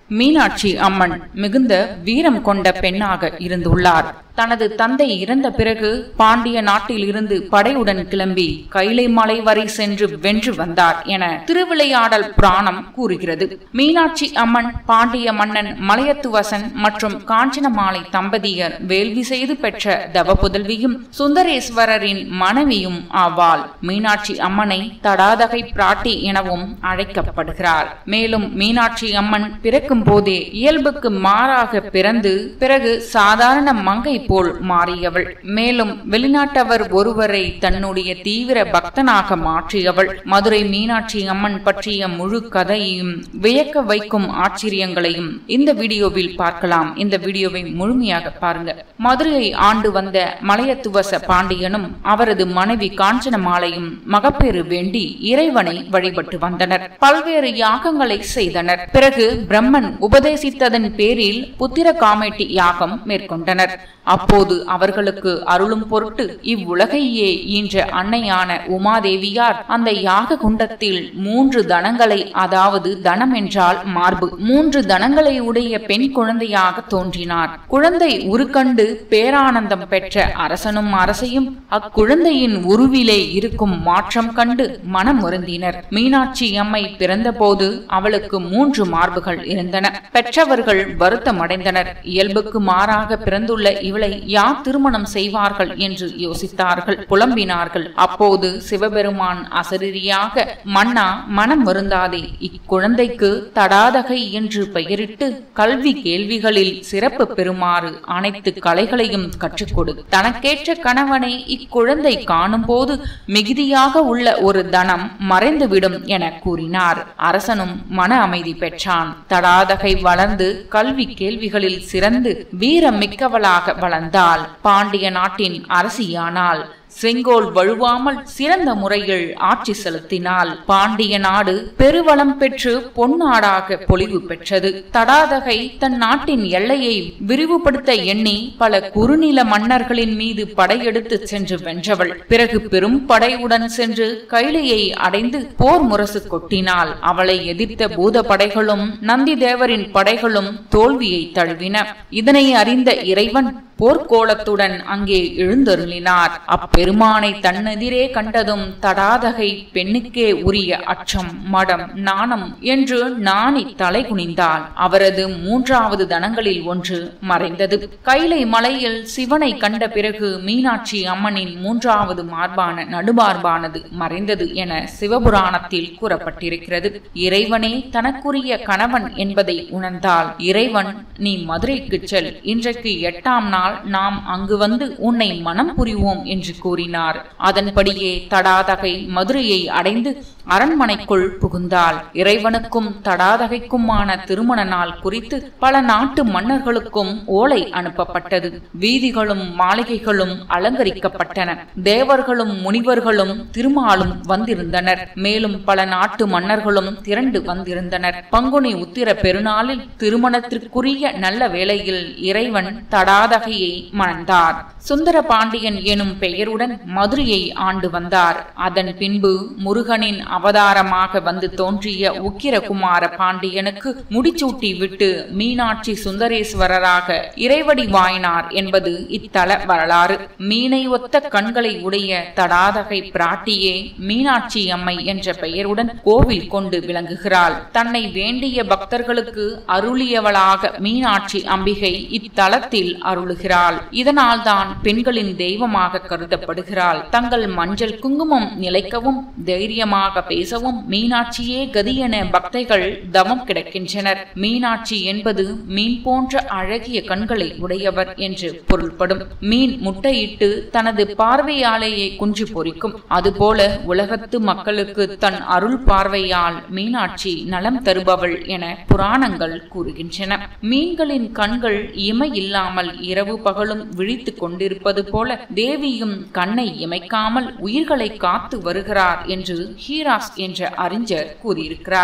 மீனாட்சி அம்மன் மிகுந்த வீரம் கொண்ட பெண்ணாக இருந்துள்ளார் தனது தந்தை இறந்த பிறகு பாண்டிய நாட்டில் இருந்து படையுடன் கிளம்பி கைலை மலை வரை சென்று வென்று வந்தார் என திருவிளையாடல் புராணம் கூறுகிறது மீனாட்சி அம்மன் பாண்டிய மன்னன் மலையத்துவசன் மற்றும் காஞ்சனமாலை தம்பதியர் வேள்வி செய்து பெற்ற தவப்புதல்வியும் சுந்தரேஸ்வரரின் மனைவியும் ஆவாள் மீனாட்சி அம்மனை தடாதகை பிராட்டி எனவும் அழைக்கப்படுகிறார் மேலும் மீனாட்சி அம்மன் பிறக்கும் போதே இயல்புக்கு மாறாக பிறந்து பிறகு சாதாரண மங்கை போல் மாறியவள் மேலும் வெளிநாட்டவர் ஒருவரை தன்னுடைய தீவிர பக்தனாக மாற்றியவள் மதுரை மீனாட்சி அம்மன் பற்றிய முழு கதையையும் வியக்க வைக்கும் ஆச்சரியங்களையும் இந்த வீடியோவில் பார்க்கலாம் இந்த வீடியோவை முழுமையாக பாருங்க மதுரையை ஆண்டு வந்த மலையத்துவச பாண்டியனும் அவரது மனைவி காஞ்சனமாலையும் மகப்பேறு வேண்டி இறைவனை வழிபட்டு வந்தனர் பல்வேறு யாகங்களை செய்தனர் பிறகு பிரம்மன் உபதேசித்ததன் பேரில் புத்திர காமேட்டி யாகம் மேற்கொண்டனர் அப்போது அவர்களுக்கு அருளும் பொருட்டு இவ்வுலகையே ஈன்ற அன்னையான உமாதேவியார் அந்த யாக குண்டத்தில் மூன்று தனங்களை அதாவது தனம் என்றால் மார்பு மூன்று தனங்களை உடைய பெண் குழந்தையாக தோன்றினார் குழந்தை உருக்கண்டு பேரானந்தம் பெற்ற அரசனும் அரசையும் அக்குழந்தையின் உருவிலே இருக்கும் மாற்றம் கண்டு மனம் வருந்தினர் மீனாட்சி அம்மை பிறந்தபோது அவளுக்கு மூன்று மார்புகள் இருந்தன பெற்றவர்கள் வருத்தமடைந்தனர் இயல்புக்கு மாறாக பிறந்துள்ள இவளை யார் திருமணம் செய்வார்கள் என்று யோசித்தார்கள் புலம்பினார்கள் அப்போது சிவபெருமான் அசரீரியாக மன்னா மனம் வருந்தாதே இக்குழந்தைக்கு தடாதகை என்று பெயரிட்டு கல்வி கேள்விகளில் சிறப்பு பெறுமாறு அனைத்து கலைகளையும் கற்றுக்கொடு தனக்கேற்ற கணவனை இக்குழந்தை காணும் போது மிகுதியாக உள்ள ஒரு தனம் மறைந்துவிடும் என கூறினார் அரசனும் மன அமைதி பெற்றான் தடாதகை வளர்ந்து கல்வி கேள்விகளில் சிறந்து வீரம் மிக்கவளாக வளர்ந்தாள் பாண்டிய நாட்டின் அரசியானாள் செங்கோல் வழுவாமல் சிறந்த முறையில் ஆட்சி செலுத்தினாள் பாண்டிய நாடு பெருவளம் பெற்று பொன்னாடாக பொலிவு பெற்றது தடாதகை தன் நாட்டின் எல்லையை விரிவுபடுத்த எண்ணி பல குறுநில மன்னர்களின் மீது படையெடுத்து சென்று வென்றவள் பிறகு பெரும் படையுடன் சென்று கைலையை அடைந்து போர் முரசு கொட்டினாள் அவளை எதிர்த்த பூத படைகளும் நந்தி தேவரின் படைகளும் தோல்வியை தழுவின இதனை அறிந்த இறைவன் போர்க்கோலத்துடன் அங்கே எழுந்தருளினார் அப்பெருமானை தன்னெதிரே கண்டதும் தடாதகை பெண்ணுக்கே உரிய அச்சம் மடம் நாணம் என்று நாணி தலை குனிந்தாள் அவரது மூன்றாவது தனங்களில் ஒன்று மறைந்தது கைலை மலையில் சிவனை கண்ட பிறகு மீனாட்சி அம்மனின் மூன்றாவது மார்பான நடுமார்பானது மறைந்தது என சிவபுராணத்தில் கூறப்பட்டிருக்கிறது இறைவனே தனக்குரிய கணவன் என்பதை உணர்ந்தால் இறைவன் நீ மதுரைக்கு செல் இன்றைக்கு எட்டாம் நாள் நாம் அங்கு வந்து உன்னை மனம் புரிவோம் என்று கூறினார் அதன்படியே தடாதகை மதுரையை அடைந்து அரண்மனைக்குள் புகுந்தாள் இறைவனுக்கும் தடாதகைக்குமான திருமண நாள் குறித்து பல நாட்டு மன்னர்களுக்கும் ஓலை அனுப்பப்பட்டது வீதிகளும் மாளிகைகளும் அலங்கரிக்கப்பட்டன தேவர்களும் முனிவர்களும் திருமாலும் வந்திருந்தனர் மேலும் பல நாட்டு மன்னர்களும் திரண்டு வந்திருந்தனர் பங்குனி உத்திர பெருநாளில் திருமணத்திற்குரிய நல்ல வேளையில் இறைவன் தடாதகையை மணந்தார் சுந்தர பாண்டியன் எனும் பெயருடன் மதுரையை ஆண்டு வந்தார் அதன் பின்பு முருகனின் அவதாரமாக வந்து தோன்றிய உக்கிரகுமார பாண்டியனுக்கு முடிச்சூட்டி விட்டு மீனாட்சி சுந்தரேஸ்வரராக இறைவடி வாயினார் என்பது இத்தல வரலாறு மீனை ஒத்த கண்களை உடைய தடாதகை பிராட்டியே மீனாட்சி அம்மை என்ற பெயருடன் கோவில் கொண்டு விளங்குகிறாள் தன்னை வேண்டிய பக்தர்களுக்கு அருளியவளாக மீனாட்சி அம்பிகை இத்தலத்தில் அருளுகிறாள் இதனால்தான் பெண்களின் தெய்வமாக கருதப்படுகிறாள் தங்கள் மஞ்சள் குங்குமம் நிலைக்கவும் தைரியமாக பேசவும் மீனாட்சியே கதியென பக்தைகள் தவம் கிடக்கின்றனர் மீனாட்சி என்பது மீன் போன்ற அழகிய கண்களை உடையவர் என்று பொருள்படும் மீன் முட்டையிட்டு தனது பார்வையாலேயே குஞ்சு பொறிக்கும் அதுபோல உலகத்து மக்களுக்கு தன் அருள் பார்வையால் மீனாட்சி நலம் தருபவள் என புராணங்கள் கூறுகின்றன மீன்களின் கண்கள் இமை இல்லாமல் இரவு பகலும் விழித்துக் கொண்டிருப்பது போல தேவியும் கண்ணை இமைக்காமல் உயிர்களை காத்து வருகிறார் என்று ஹீராஸ் என்ற அறிஞர் கூறியிருக்கிறார்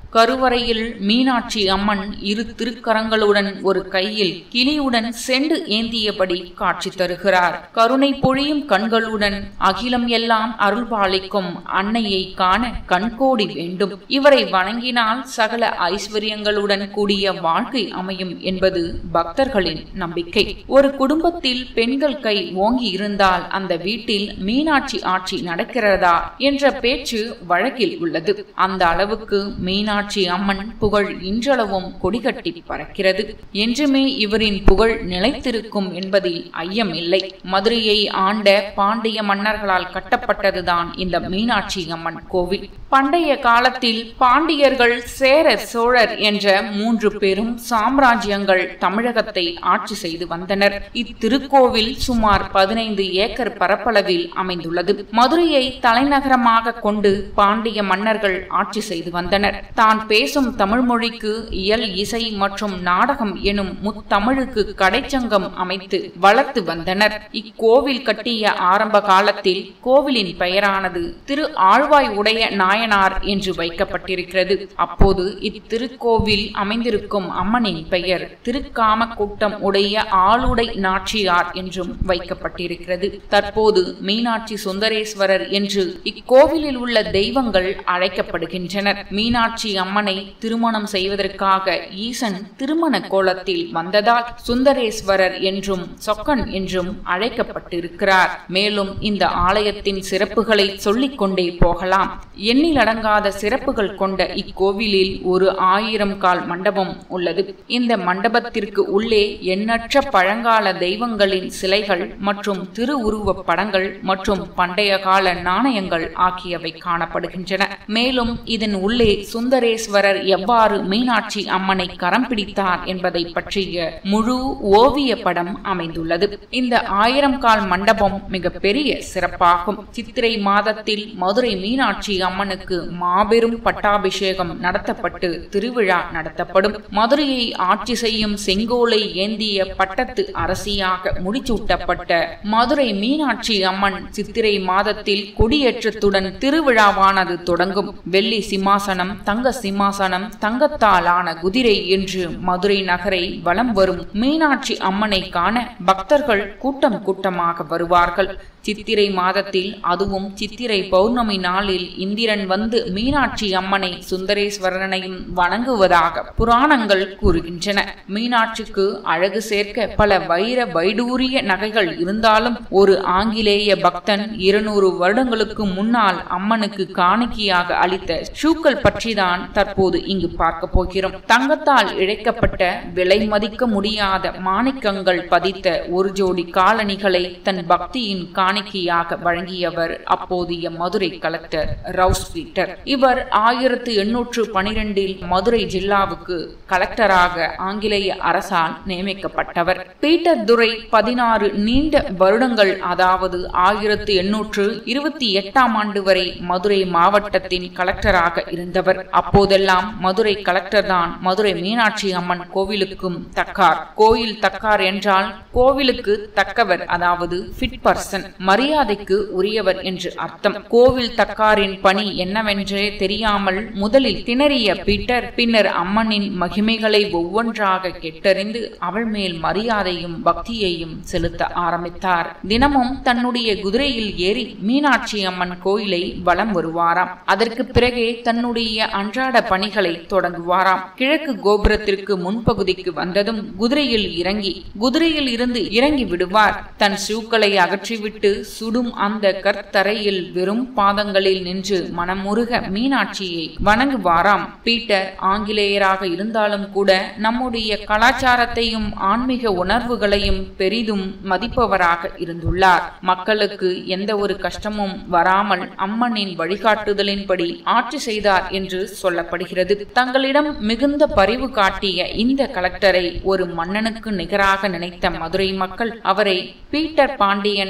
கருவறையில் மீனாட்சி அம்மன் இரு திருக்கரங்களுடன் ஒரு கையில் கிளியுடன் செண்டு ஏந்தியபடி காட்சி தருகிறார் கருணை பொழியும் கண்களுடன் அகிலம் எல்லாம் அருள்பாலிக்கும் அன்னையை காண கண்கோடி வேண்டும் இவரை வணங்கினால் சகல ஐஸ்வர்யங்களுடன் கூடிய வாழ்க்கை அமையும் என்பது பக்தர்களின் நம்பிக்கை ஒரு குடும்பத்தில் பெண்கள் கை ஓங்கி இருந்தால் அந்த வீட்டில் மீனாட்சி ஆட்சி நடக்கிறதா என்ற பேச்சு வழக்கில் உள்ளது அந்த அளவுக்கு மீனாட்சி அம்மன் புகழ் இன்றளவும் கொடிகட்டி பறக்கிறது என்றுமே இவரின் புகழ் நிலைத்திருக்கும் என்பதில் ஐயம் இல்லை மதுரையை ஆண்ட பாண்டிய மன்னர்களால் கட்டப்பட்டதுதான் இந்த மீனாட்சி அம்மன் கோவில் பண்டைய காலத்தில் பாண்டியர்கள் சேர சோழர் என்ற மூன்று பெரும் சாம்ராஜ்யங்கள் தமிழகத்தை ஆட்சி செய்து வந்தனர் இத்திருக்கோவில் சுமார் பதினைந்து ஏக்கர் பரப்பளவில் அமைந்துள்ளது மதுரையை தலைநகரமாக கொண்டு பாண்டிய மன்னர்கள் ஆட்சி செய்து வந்தனர் தான் பேசும் தமிழ் மொழிக்கு இயல் இசை மற்றும் நாடகம் எனும் முத்தமிழுக்கு கடைச்சங்கம் அமைத்து வளர்த்து வந்தனர் இக்கோவில் கட்டிய ஆரம்ப காலத்தில் கோவிலின் பெயரானது திரு ஆழ்வாய் உடைய நாயனார் என்று வைக்கப்பட்டிருக்கிறது அப்போது இத்திருக்கோவில் அமைந்திருக்கும் அம்மனின் பெயர் திருக்காம கூட்டம் உடைய ஆளுடை நாச்சியார் என்றும் வைக்கப்பட்டிருக்கிறது தற்போது மீனாட்சி சுந்தரேஸ்வரர் என்று இக்கோவிலில் உள்ள தெய்வங்கள் அழைக்கப்படுகின்றனர் மீனாட்சி அம்மனை திருமணம் செய்வதற்காக ஈசன் திருமண கோலத்தில் வந்ததால் சுந்தரேஸ்வரர் என்றும் சொக்கன் என்றும் அழைக்கப்பட்டிருக்கிறார் மேலும் இந்த ஆலயத்தின் சிறப்புகளை சொல்லிக் கொண்டே போகலாம் எண்ணிலடங்காத சிறப்புகள் கொண்ட இக்கோவிலில் ஒரு ஆயிரம் கால் மண்டபம் உள்ளது இந்த மண்டபத்திற்கு உள்ளே எண்ணற்ற பழங்கால தெய்வங்களின் சிலைகள் மற்றும் திருவுருவ படங்கள் மற்றும் பண்டைய கால நாணயங்கள் ஆகியவை காணப்படுகின்றன மேலும் இதன் உள்ளே சுந்தரேஸ்வரர் எவ்வாறு மீனாட்சி அம்மனை கரம் பிடித்தார் என்பதை பற்றிய முழு ஓவிய படம் அமைந்துள்ளது இந்த ஆயிரம் கால் மண்டபம் மிக பெரிய சிறப்பாகும் சித்திரை மாதத்தில் மதுரை மீனாட்சி அம்மனுக்கு மாபெரும் பட்டாபிஷேகம் நடத்தப்பட்டு திருவிழா நடத்தப்படும் மதுரையை ஆட்சி செய்யும் செங்கோலை ஏந்திய பட்டத்து அரசியாக முடிசூட்டப்பட்ட மதுரை மீனாட்சி அம்மன் சித்திரை மாதத்தில் கொடியேற்றத்துடன் திருவிழாவானது தொடங்கும் வெள்ளி சிம்மாசனம் தங்க சிம்மாசனம் தங்கத்தாலான குதிரை என்று மதுரை நகரை வலம் வரும் மீனாட்சி அம்மனை காண பக்தர்கள் கூட்டம் கூட்டமாக வருவார்கள் சித்திரை மாதத்தில் அதுவும் சித்திரை பௌர்ணமி நாளில் இந்திரன் வந்து மீனாட்சி அம்மனை சுந்தரேஸ்வரனையும் வணங்குவதாக புராணங்கள் கூறுகின்றன மீனாட்சிக்கு அழகு சேர்க்க பல வைர வைடூரிய நகைகள் இருந்தாலும் ஒரு ஆங்கிலேய பக்தன் இருநூறு வருடங்களுக்கு முன்னால் அம்மனுக்கு காணிக்கையாக அளித்த ஷூக்கள் பற்றிதான் தற்போது இங்கு பார்க்க போகிறோம் தங்கத்தால் இழைக்கப்பட்ட விலை மதிக்க முடியாத மாணிக்கங்கள் பதித்த ஒரு ஜோடி காலணிகளை தன் பக்தியின் காணிக்கையாக வழங்கியவர் அப்போதைய மதுரை கலெக்டர் ரவுஸ் பீட்டர் இவர் ஆயிரத்து எண்ணூற்று பனிரெண்டில் மதுரை ஜில்லாவுக்கு கலெக்டராக ஆங்கிலேய அரசால் நியமிக்கப்பட்டவர் பீட்டர் துரை பதினாறு நீண்ட வருடங்கள் அதாவது ஆயிரத்து எண்ணூற்று இருபத்தி எட்டாம் ஆண்டு வரை மதுரை மாவட்டத்தின் கலெக்டராக இருந்தவர் அப்போதெல்லாம் மதுரை கலெக்டர் தான் மதுரை மீனாட்சி அம்மன் கோவிலுக்கும் தக்கார் கோயில் தக்கார் என்றால் கோவிலுக்கு தக்கவர் அதாவது ஃபிட் பர்சன் மரியாதைக்கு உரியவர் என்று அர்த்தம் கோவில் தக்காரின் பணி என்னவென்றே தெரியாமல் முதலில் திணறிய பீட்டர் பின்னர் அம்மனின் மகிமைகளை ஒவ்வொன்றாக கெட்டறிந்து அவள் மேல் மரியாதையும் பக்தியையும் செலுத்த ஆரம்பித்தார் தினமும் தன்னுடைய குதிரையில் ஏறி மீனாட்சி அம்மன் கோயிலை வலம் வருவாராம் அதற்கு பிறகே தன்னுடைய அன்றாட பணிகளை தொடங்குவாராம் கிழக்கு கோபுரத்திற்கு முன்பகுதிக்கு வந்ததும் குதிரையில் இறங்கி குதிரையில் இருந்து இறங்கி விடுவார் தன் ஷூக்களை அகற்றிவிட்டு சுடும் அந்த கற்தரையில் வெறும் பாதங்களில் நின்று மனமுருக மீனாட்சியை வணங்குவாராம் பீட்டர் ஆங்கிலேயராக இருந்தாலும் கூட நம்முடைய கலாச்சாரத்தையும் ஆன்மீக உணர்வுகளையும் பெரிதும் மதிப்பவராக இருந்துள்ளார் மக்களுக்கு எந்த ஒரு கஷ்டமும் வராமல் அம்மனின் வழிகாட்டுதலின்படி ஆட்சி செய்தார் என்று சொல்லப்படுகிறது தங்களிடம் மிகுந்த பரிவு காட்டிய இந்த கலெக்டரை ஒரு மன்னனுக்கு நிகராக நினைத்த மதுரை மக்கள் அவரை பீட்டர் பாண்டியன் என்று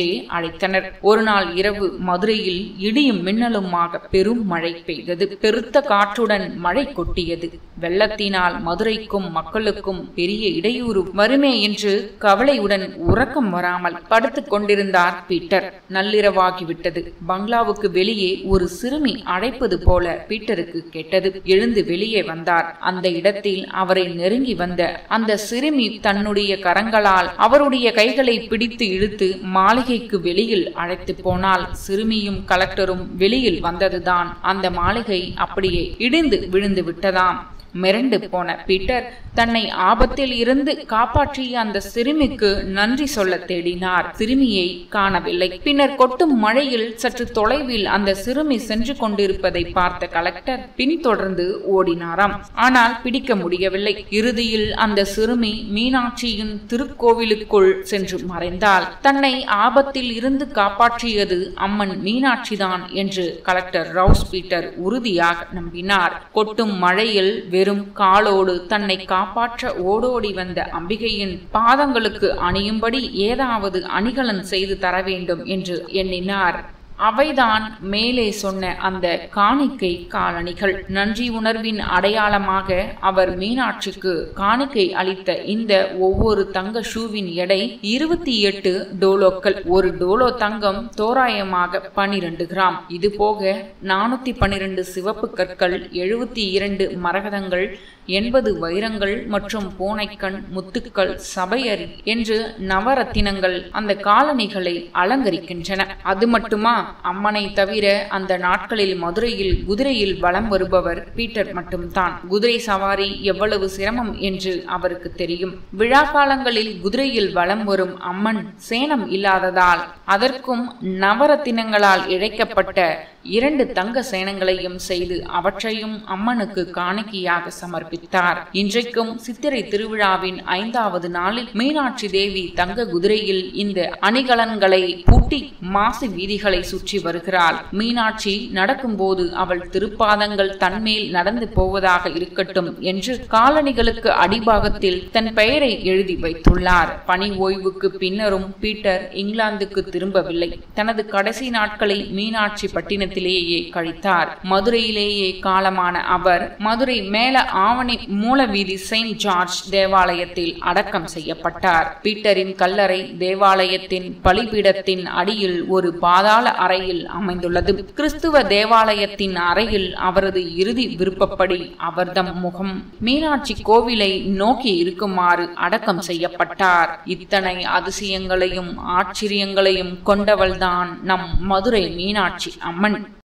என்றே அழைத்தனர் ஒரு நாள் இரவு மதுரையில் இடியும் மின்னலுமாக பெரும் மழை பெய்தது பெருத்த காற்றுடன் மழை கொட்டியது வெள்ளத்தினால் மதுரைக்கும் மக்களுக்கும் பெரிய இடையூறு வருமே என்று கவலையுடன் உறக்கம் வராமல் படுத்துக் கொண்டிருந்தார் பீட்டர் நள்ளிரவாகிவிட்டது பங்களாவுக்கு வெளியே ஒரு சிறுமி அழைப்பது போல பீட்டருக்கு கேட்டது எழுந்து வெளியே வந்தார் அந்த இடத்தில் அவரை நெருங்கி வந்த அந்த சிறுமி தன்னுடைய கரங்களால் அவருடைய கைகளை பிடித்து இழுத்து மாளிகைக்கு வெளியில் அழைத்து போனால் சிறுமியும் கலெக்டரும் வெளியில் வந்ததுதான் அந்த மாளிகை அப்படியே இடிந்து விழுந்து விட்டதாம் மிரண்டு போன பீட்டர் தன்னை ஆபத்தில் இருந்து காப்பாற்றிய அந்த சிறுமிக்கு நன்றி சொல்ல தேடினார் சிறுமியை காணவில்லை பின்னர் கொட்டும் மழையில் சற்று தொலைவில் அந்த சிறுமி சென்று கொண்டிருப்பதை பார்த்த கலெக்டர் பின்தொடர்ந்து ஓடினாராம் ஆனால் பிடிக்க முடியவில்லை இறுதியில் அந்த சிறுமி மீனாட்சியின் திருக்கோவிலுக்குள் சென்று மறைந்தால் தன்னை ஆபத்தில் இருந்து காப்பாற்றியது அம்மன் மீனாட்சிதான் என்று கலெக்டர் ரவுஸ் பீட்டர் உறுதியாக நம்பினார் கொட்டும் மழையில் வெறும் காலோடு தன்னை காப்பாற்ற ஓடோடி வந்த அம்பிகையின் பாதங்களுக்கு அணியும்படி ஏதாவது அணிகலன் செய்து தர வேண்டும் என்று எண்ணினார் அவைதான் மேலே சொன்ன அந்த காணிக்கை காலணிகள் நன்றி உணர்வின் அடையாளமாக அவர் மீனாட்சிக்கு காணிக்கை அளித்த இந்த ஒவ்வொரு தங்க ஷூவின் எடை இருபத்தி எட்டு டோலோக்கள் ஒரு டோலோ தங்கம் தோராயமாக பனிரெண்டு கிராம் இது போக நானூத்தி பனிரெண்டு சிவப்பு கற்கள் எழுபத்தி இரண்டு மரகதங்கள் எண்பது வைரங்கள் மற்றும் பூனைக்கண் முத்துக்கள் சபையரி என்று நவரத்தினங்கள் அந்த காலணிகளை அலங்கரிக்கின்றன அது மட்டுமா அம்மனை தவிர அந்த நாட்களில் மதுரையில் குதிரையில் வலம் வருபவர் பீட்டர் மட்டும்தான் குதிரை சவாரி எவ்வளவு சிரமம் என்று அவருக்கு தெரியும் விழா காலங்களில் குதிரையில் வலம் வரும் அம்மன் சேனம் இல்லாததால் அதற்கும் நவரத்தினங்களால் இழைக்கப்பட்ட இரண்டு தங்க சேனங்களையும் செய்து அவற்றையும் அம்மனுக்கு காணிக்கையாக சமர்ப்பித்தார் இன்றைக்கும் சித்திரை திருவிழாவின் ஐந்தாவது நாளில் மீனாட்சி தேவி தங்க குதிரையில் இந்த அணிகலன்களை பூட்டி மாசி வீதிகளை சுற்றி வருகிறாள் மீனாட்சி நடக்கும்போது அவள் திருப்பாதங்கள் தன்மேல் நடந்து போவதாக இருக்கட்டும் என்று காலணிகளுக்கு அடிபாகத்தில் தன் பெயரை எழுதி வைத்துள்ளார் பணி ஓய்வுக்கு பின்னரும் பீட்டர் இங்கிலாந்துக்கு திரும்பவில்லை தனது கடைசி நாட்களை மீனாட்சி பட்டினத்திலேயே கழித்தார் மதுரையிலேயே காலமான அவர் மதுரை மேல ஆவணி மூலவீதி செயின்ட் ஜார்ஜ் தேவாலயத்தில் அடக்கம் செய்யப்பட்டார் பீட்டரின் கல்லறை தேவாலயத்தின் பலிபீடத்தின் அடியில் ஒரு பாதாள அறையில் அமைந்துள்ளது கிறிஸ்துவ தேவாலயத்தின் அறையில் அவரது இறுதி விருப்பப்படி அவர்தம் முகம் மீனாட்சி கோவிலை நோக்கி இருக்குமாறு அடக்கம் செய்யப்பட்டார் இத்தனை அதிசயங்களையும் ஆச்சரியங்களையும் கொண்டவள்தான் நம் மதுரை மீனாட்சி அம்மன்